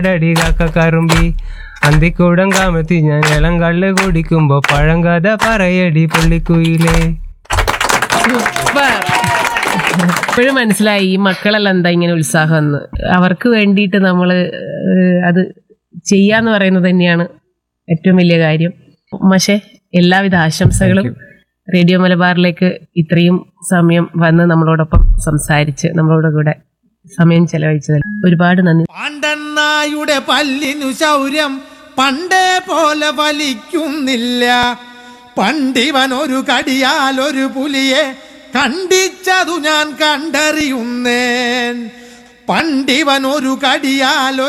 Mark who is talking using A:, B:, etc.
A: ഡടി കാക്കറുമ്പി അന്തിക്കൂടം കാമത്തി ഞാൻ ഇളം കള്ള് കുടിക്കുമ്പോ പഴങ്കഥ പറയടി പുള്ളിക്കുയിലേ
B: ഇപ്പോഴും മനസ്സിലായി ഈ മക്കളെല്ലാം എന്താ ഇങ്ങനെ ഉത്സാഹം എന്ന് അവർക്ക് വേണ്ടിയിട്ട് നമ്മൾ അത് ചെയ്യാന്ന് പറയുന്നത് തന്നെയാണ് ഏറ്റവും വലിയ കാര്യം പക്ഷേ എല്ലാവിധ ആശംസകളും റേഡിയോ മലബാറിലേക്ക് ഇത്രയും സമയം വന്ന് നമ്മളോടൊപ്പം സംസാരിച്ച് നമ്മളോട് കൂടെ സമയം ചെലവഴിച്ചതിൽ ഒരുപാട് നന്ദി
C: പാണ്ഡണ്ണായുടെ പല്ലിനു ശൗര്യം പണ്ടേ പോലെ ഫലിക്കുന്നില്ല പണ്ടിവൻ ഒരു കടിയാൽ ഒരു പുലിയെ കണ്ടിച്ചതു ഞാൻ കണ്ടറിയുന്നേൻ പണ്ടിവൻ ഒരു കടിയാൽ